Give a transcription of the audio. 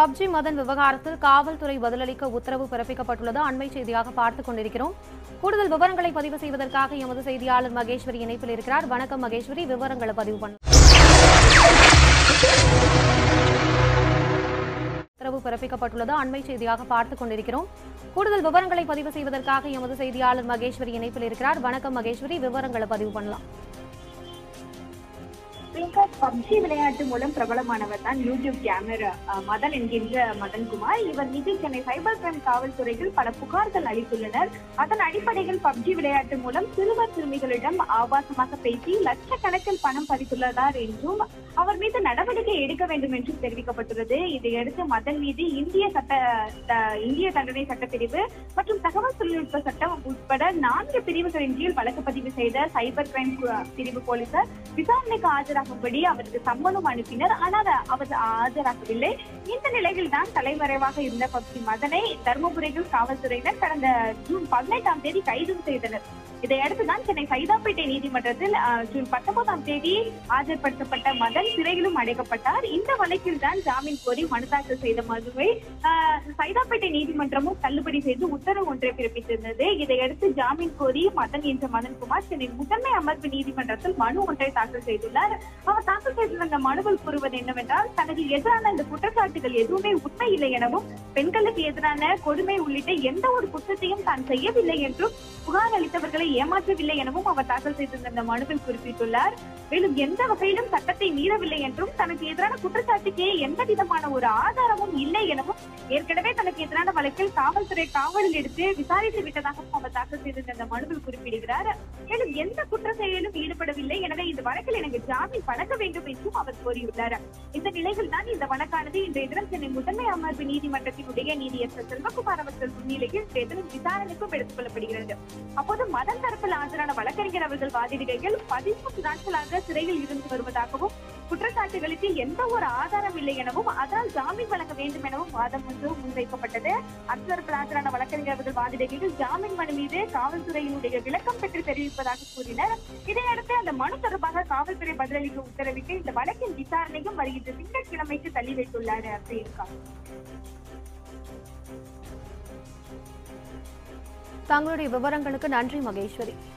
PUBG Madan விவகாரத்தில் காவல்துறை பதிலளிக்க உத்தரவு பிறப்பிக்கப்பட்டுள்ளது அண்மை செய்தியாக பார்த்துக் கொண்டிருக்கிறோம் கூடுதல் விவரங்களை பதிவு செய்வதற்காக எமது செய்தியாளர் மகேஸ்வரி இணைப்பில் இருக்கிறார் வணக்கம் மகேஸ்வரி விவரங்களை பதிவு பண்ண உத்தரவு பிறப்பிக்கப்பட்டுள்ளது அண்மை செய்தியாக பார்த்துக் கொண்டிருக்கிறோம் கூடுதல் விவரங்களை பதிவு செய்வதற்காக எமது செய்தியாளர் மகேஸ்வரி இணைப்பில் இருக்கிறார் வணக்கம் மகேஸ்வரி விவரங்களை பதிவு பண்ணலாம் பிரியங்கா பப்ஜி விளையாட்டு மூலம் பிரபலமானவர் தான் யூடியூப் கேமர் அஹ், மதன் என்கின்ற மதன்குமார் இவர் மீது சென்னை சைபர் கிரைம் காவல்துறையில் பல புகார்கள் அளித்துள்ளனர் அதன் அடிப்படையில் பப்ஜி விளையாட்டு மூலம் சிறுவர் சிறுமிகளிடம் ஆபாசமாக பேசி லட்சக்கணக்கில் பணம் பறித்துள்ளதார் என்றும் அவர் மீது நடவடிக்கை எடுக்க வேண்டும் என்றும் தெரிவிக்கப்பட்டுள்ளது இதையடுத்து மதன் மீது இந்திய சட்ட த- இந்திய தண்டனை சட்டப்பிரிவு மற்றும் தகவல் தொழில்நுட்ப சட்டம் உட்பட நான்கு பிரிவுகளின் கீழ் வழக்கு பதிவு செய்த சைபர் கிரைம் கு- பிரிவு போலீசார் விசாரணைக்கு ஆஜராகும்படி அவருக்கு சம்மனும் அனுப்பினர் ஆனால் அவர் ஆஜராகவில்லை இந்த நிலையில் தான் தலைமறைவாக இருந்த பப்ஜி மதனை தருமபுரியில் காவல்துறையினர் கடந்த ஜூன் பதினெட்டாம் தேதி கைது செய்தனர் இதையடுத்து தான் சென்னை சைதாப்பேட்டை நீதிமன்றத்தில் அஹ், ஜூன் பத்தொன்பதாம் தேதி ஆஜர்படுத்தப்பட்ட மதன் சிறையிலும் அடைக்கப்பட்டார் இந்த வழக்கில் தான் ஜாமீன் கோரி மனு தாக்கல் செய்த மனுவை அஹ், சைதாப்பேட்டை நீதிமன்றமும் தள்ளுபடி செய்து உத்தரவு ஒன்றை பிறப்பித்திருந்தது இதையடுத்து ஜாமீன் கோரி மதன் என்ற மதன்குமார் சென்னை முதன்மை அமர்வு நீதிமன்றத்தில் மனு ஒன்றை தாக்கல் செய்துள்ளார் அவர் தாக்கல் செய்துள்ள இந்த மனுவில் கூறுவது என்னவென்றால் தனக்கு எதிரான இந்த குற்றச்சாட்டுகள் எதுவுமே உண்மை இல்லை எனவும் பெண்களுக்கு எதிரான கொடுமை உள்ளிட்ட எந்த ஒரு குற்றத்தையும் தான் செய்யவில்லை என்றும் புகார் அளித்தவர்களை ஏமாற்றவில்லை எனவும் அவர் தாக்கல் செய்திருந்த இந்த மனுவில் குறிப்பிட்டுள்ளார் மேலும் எந்த வகையிலும் சட்டத்தை மீறவில்லை என்றும் தனக்கு எதிரான குற்றச்சாட்டுக்கே எந்த விதமான ஒரு ஆதாரமும் இல்லை எனவும் ஏற்கனவே தனக்கு எதிரான வழக்கில் காவல்துறை காவலில் எடுத்து விசாரித்து விட்டதாகவும் அவர் தாக்கல் செய்திருந்த இந்த மனுவில் குறிப்பிடுகிறார் மேலும் எந்த குற்ற செயலிலும் ஈடுபடவில்லை எனவே இந்த வழக்கில் எனக்கு ஜாமீன் வழங்க வேண்டும் என்றும் அவர் கோரியுள்ளார் இந்த நிலையில் தான் இந்த வழக்கானது இன்றைய தினம் சென்னை முதன்மை அமர்வு நீதிமன்றத்தினுடைய நீதியரசர் செல்வகுமார் அவர்கள் முன்னிலையில் இன்றைய தினம் விசாரணைக்கும் எடுத்துக் கொள்ளப்படுகிறது அப்போது மதன் தரப்பில் ஆஜரான வழக்கறிஞர் அவர்கள் வாதிடுகையில் பதிமூன்று நாட்களாக சிறையில் இருந்து வருவதாகவும் குற்றச்சாட்டுகளுக்கு எந்த ஒரு ஆதாரம் இல்லை எனவும் அதனால் ஜாமீன் வழங்க வேண்டும் எனவும் வாதம் ஒன்று முன்வைக்கப்பட்டது அரசு தரப்பில் ஆஜரான வழக்கறிஞர் அவர்கள் வாதிடுகையில் ஜாமீன் மனு மீது காவல்துறையினுடைய விளக்கம் பெற்று தெரிவிப்பதாக கூறினர் இதையடுத்து அந்த மனு தொடர்பாக காவல்துறை பதிலளிக்க உத்தரவிட்டு இந்த வழக்கின் விசாரணையும் வருகின்ற திங்கட்கிழமைக்கு தள்ளி வைத்துள்ளார் பிரியங்கா தங்களுடைய விவரங்களுக்கு நன்றி மகேஸ்வரி